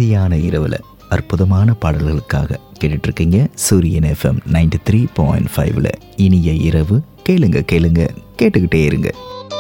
அமைதியான இரவுல அற்புதமான பாடல்களுக்காக கேட்டுட்டு இருக்கீங்க சூரியன் எஃப்எம் நைன்டி த்ரீ பாயிண்ட் ஃபைவ்ல இனிய இரவு கேளுங்க கேளுங்க கேட்டுக்கிட்டே இருங்க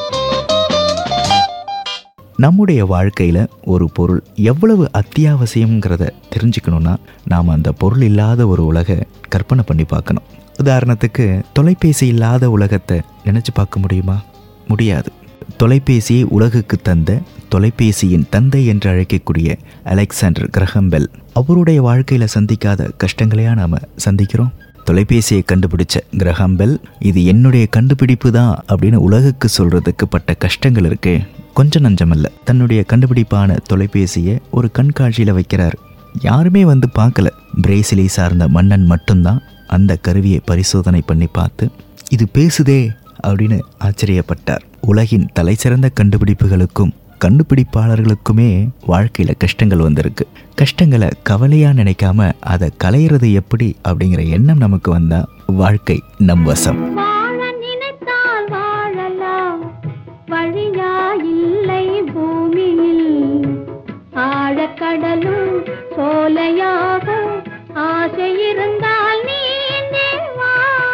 நம்முடைய வாழ்க்கையில் ஒரு பொருள் எவ்வளவு அத்தியாவசியங்கிறத தெரிஞ்சுக்கணுன்னா நாம் அந்த பொருள் இல்லாத ஒரு உலகை கற்பனை பண்ணி பார்க்கணும் உதாரணத்துக்கு தொலைபேசி இல்லாத உலகத்தை நினச்சி பார்க்க முடியுமா முடியாது தொலைபேசியை உலகுக்கு தந்த தொலைபேசியின் தந்தை என்று அழைக்கக்கூடிய அலெக்சாண்டர் கிரஹம்பெல் அவருடைய வாழ்க்கையில் சந்திக்காத கஷ்டங்களையா நாம் சந்திக்கிறோம் தொலைபேசியை கண்டுபிடிச்ச கிரஹாம்பெல் இது என்னுடைய கண்டுபிடிப்பு தான் அப்படின்னு உலகுக்கு சொல்றதுக்கு பட்ட கஷ்டங்கள் இருக்கு கொஞ்சம் நஞ்சமல்ல தன்னுடைய கண்டுபிடிப்பான தொலைபேசியை ஒரு கண்காட்சியில் வைக்கிறார் யாருமே வந்து பார்க்கல பிரேசிலை சார்ந்த மன்னன் மட்டும்தான் அந்த கருவியை பரிசோதனை பண்ணி பார்த்து இது பேசுதே அப்படின்னு ஆச்சரியப்பட்டார் உலகின் தலைசிறந்த கண்டுபிடிப்புகளுக்கும் கண்டுபிடிப்பாளர்களுக்குமே வாழ்க்கையில் கஷ்டங்கள் வந்திருக்கு கஷ்டங்களை கவலையாக நினைக்காம அதை களையிறது எப்படி அப்படிங்கிற எண்ணம் நமக்கு வந்தா வாழ்க்கை நம் வசம் வாழ நினைத்தால் வாழலாம் வழியா இல்லை பூமியில் ஆழக்கடலும் சோலையாக ஆசை இருந்தால் நீந்தே வா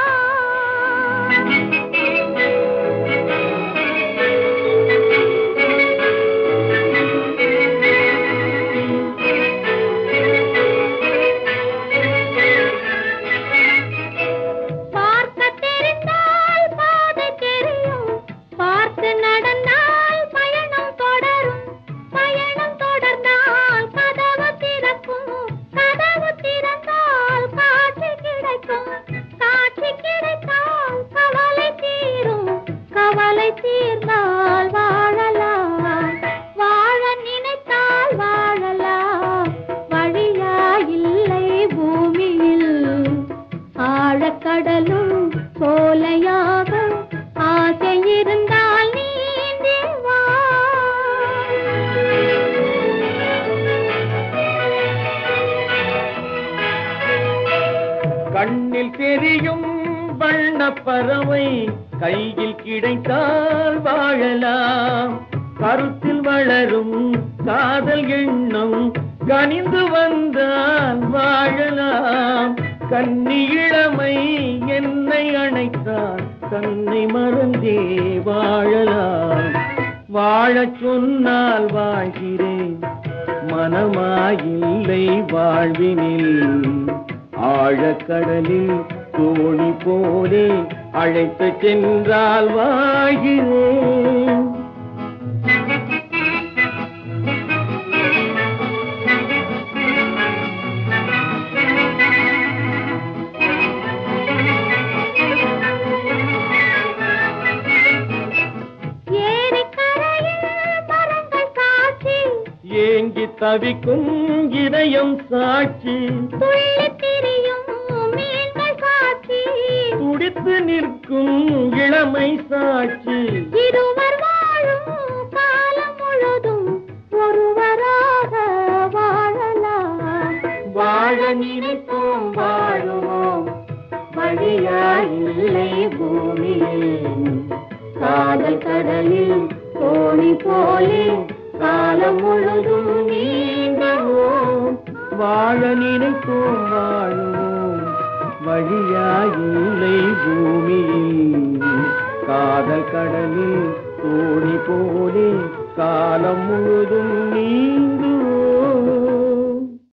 பார்க்க தெரிந்தால் பாதை தெரியும் பார்த்து நடந்தால் பயணம் தொடரும் பயணம் தொடர்ந்தால் கதவு திறக்கும் கதவு திறந்தால் காட்சி கிடைக்கும் காட்சி கிடைத்தால் கவலை தீரும் கவலை தீர்ந்தால் வாழலாம் வாழ நினைத்தால் வாழலாம் வழியா இல்லை பூமியில் ஆழக்கடலும் சோலையாக ஆசை இருந்தால் நீந்தே வா கண்ணில் தெரியும் வண்ணப் பறவை கையில் கிடைத்தால் வாழலாம் கருத்தில் வளரும் காதல் எண்ணம் கனிந்து வந்தால் வாழலாம் கன்னி இளமை என்னை அணைத்தால் தன்னை மறந்தே வாழலாம் வாழச் சொன்னால் வாழ்கிறேன் மனமாயில்லை வாழ்வினில் ஆழக்கடலில் தோணி போலே அழைத்து சென்றால் வாழ்கிறேன் ஏரிக்கரையில் மரங்கள் காட்சி ஏங்கி தவிக்கும் இதயம் சாட்சி துள்ளித் திரியும் மீன்கள் காட்சி துடித்து நிற்கும் இளமை சாட்சி இருவர் வாழும் காலம் முழுதும் ஒருவராக வாழலாம் வாழ நினைப்போம் வாழுவோம் வழியாயில்லை பூமியில் காதல் கடலில் தோணி போலே காலம் முழுதும் நீந்தவோம் வாழ நினைப்போம் வாழுவோம் வழியாயில்லை பூமியில் காதல் கடலில் தோணி போலே காலம் முழுதும் நீந்து